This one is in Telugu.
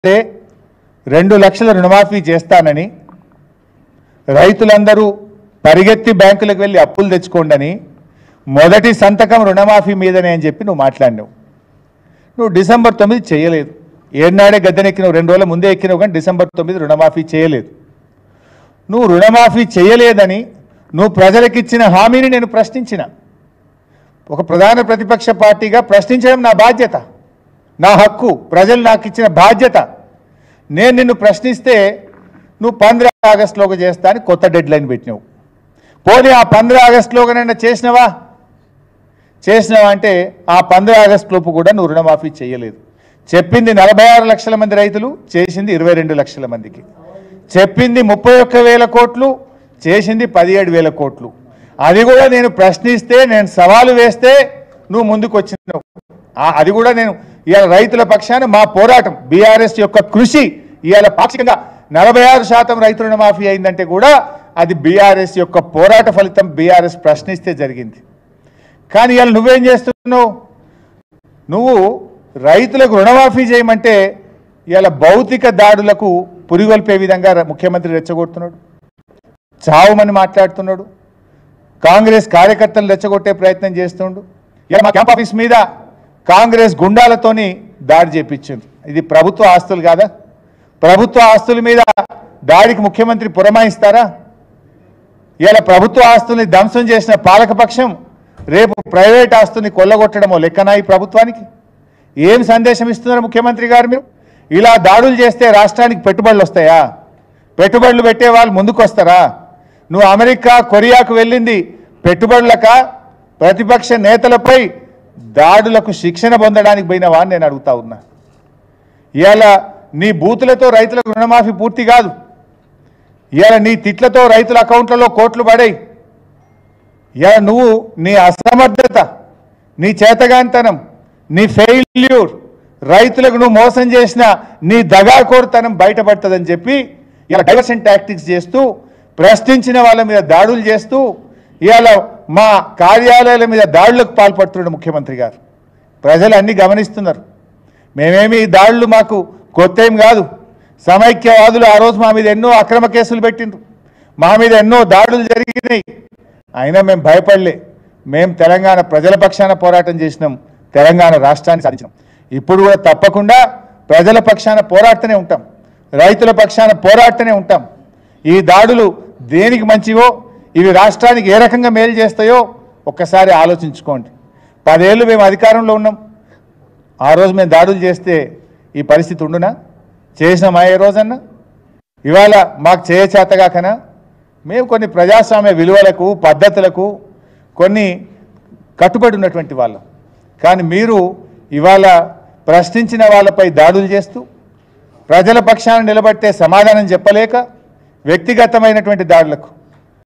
అంటే రెండు లక్షల రుణమాఫీ చేస్తానని రైతులందరూ పరిగెత్తి బ్యాంకులకు వెళ్ళి అప్పులు తెచ్చుకోండని మొదటి సంతకం రుణమాఫీ మీదనే అని చెప్పి నువ్వు మాట్లాడినావు నువ్వు డిసెంబర్ తొమ్మిది చేయలేదు ఏనాడే గద్దెనెక్కినావు రెండు రోజుల ముందే ఎక్కినావు కానీ డిసెంబర్ తొమ్మిది రుణమాఫీ చేయలేదు నువ్వు రుణమాఫీ చేయలేదని నువ్వు ప్రజలకిచ్చిన హామీని నేను ప్రశ్నించిన ఒక ప్రధాన ప్రతిపక్ష పార్టీగా ప్రశ్నించడం నా బాధ్యత నా హక్కు ప్రజలు నాకు ఇచ్చిన బాధ్యత నేను నిన్ను ప్రశ్నిస్తే నువ్వు పంద్ర ఆగస్టులోకి చేస్తా అని కొత్త డెడ్ లైన్ పెట్టినావు పోనీ ఆ పంద్ర ఆగస్టులోగానైనా చేసినవా చేసినావా అంటే ఆ పంద్ర ఆగస్టు లోపు కూడా నువ్వు రుణమాఫీ చేయలేదు చెప్పింది నలభై ఆరు లక్షల మంది రైతులు చేసింది ఇరవై రెండు లక్షల మందికి చెప్పింది ముప్పై ఒక్క వేల కోట్లు చేసింది పదిహేడు వేల కోట్లు అది కూడా నేను ప్రశ్నిస్తే నేను సవాలు వేస్తే నువ్వు ముందుకు వచ్చినావు ఆ- అది కూడా నేను ఇవాళ రైతుల పక్షాన మా పోరాటం బీఆర్ఎస్ యొక్క కృషి ఇవాళ పాక్షికంగా నలభై ఆరు శాతం రైతు రుణమాఫీ అయిందంటే కూడా అది బీఆర్ఎస్ యొక్క పోరాట ఫలితం బీఆర్ఎస్ ప్రశ్నిస్తే జరిగింది కానీ ఇవాళ నువ్వేం చేస్తున్నావు నువ్వు రైతులకు రుణమాఫీ చేయమంటే ఇవాళ భౌతిక దాడులకు పురిగొల్పే విధంగా ర- ముఖ్యమంత్రి రెచ్చగొడుతున్నాడు చావుమని మాట్లాడుతున్నాడు కాంగ్రెస్ కార్యకర్తలు రెచ్చగొట్టే ప్రయత్నం చేస్తుండు ఇలా మా క్యాంప్ ఆఫీస్ మీద కాంగ్రెస్ గుండాలతోని దాడి చేపించింది ఇది ప్రభుత్వ ఆస్తులు కాదా ప్రభుత్వ ఆస్తుల మీద దాడికి ముఖ్యమంత్రి పురమాయిస్తారా ఇలా ప్రభుత్వ ఆస్తుల్ని ధ్వంసం చేసిన పాలకపక్షం రేపు ప్రైవేట్ ఆస్తుల్ని కొల్లగొట్టడమో లెక్కనా ఈ ప్రభుత్వానికి ఏం సందేశం ఇస్తున్నారు ముఖ్యమంత్రి గారు మీరు ఇలా దాడులు చేస్తే రాష్ట్రానికి పెట్టుబడులు వస్తాయా పెట్టుబడులు పెట్టే వాళ్ళు ముందుకు వస్తారా నువ్వు అమెరికా కొరియాకు వెళ్ళింది పెట్టుబడులక ప్రతిపక్ష నేతలపై దాడులకు శిక్షణ పొందడానికి పోయినవా అని నేను అడుగుతా ఉన్నా ఇవాళ నీ బూతులతో రైతులకు రుణమాఫీ పూర్తి కాదు ఇవాళ నీ తిట్లతో రైతుల అకౌంట్లలో కోట్లు పడాయి ఇవాళ నువ్వు నీ అసమర్థత నీ చేతగాంతనం నీ ఫెయిల్యూర్ రైతులకు నువ్వు మోసం చేసిన నీ దగాకోరుతనం బయటపడుతుందని చెప్పి ఇలా డైవర్షన్ టాక్టిక్స్ చేస్తూ ప్రశ్నించిన వాళ్ళ మీద దాడులు చేస్తూ ఇవాళ మా కార్యాలయాల మీద దాడులకు పాల్పడుతున్నాడు ముఖ్యమంత్రి గారు ప్రజలు అన్ని గమనిస్తున్నారు మేమేమి ఈ దాడులు మాకు కొత్త ఏం కాదు సమైక్యవాదులు ఆ రోజు మా మీద ఎన్నో అక్రమ కేసులు పెట్టిండ్రు మా మీద ఎన్నో దాడులు జరిగినాయి అయినా మేము భయపడలే మేము తెలంగాణ ప్రజల పక్షాన పోరాటం చేసినాం తెలంగాణ రాష్ట్రాన్ని సాధించినాం ఇప్పుడు కూడా తప్పకుండా ప్రజల పక్షాన పోరాడుతూనే ఉంటాం రైతుల పక్షాన పోరాడుతూనే ఉంటాం ఈ దాడులు దేనికి మంచివో ఇవి రాష్ట్రానికి ఏ రకంగా మేలు చేస్తాయో ఒక్కసారి ఆలోచించుకోండి పదేళ్ళు మేము అధికారంలో ఉన్నాం ఆ రోజు మేము దాడులు చేస్తే ఈ పరిస్థితి ఉండునా చేసినామా ఏ రోజన్నా ఇవాళ మాకు చేయచేతగాకనా మేము కొన్ని ప్రజాస్వామ్య విలువలకు పద్ధతులకు కొన్ని కట్టుబడి ఉన్నటువంటి వాళ్ళం కానీ మీరు ఇవాళ ప్రశ్నించిన వాళ్ళపై దాడులు చేస్తూ ప్రజల పక్షాన నిలబట్టే సమాధానం చెప్పలేక వ్యక్తిగతమైనటువంటి దాడులకు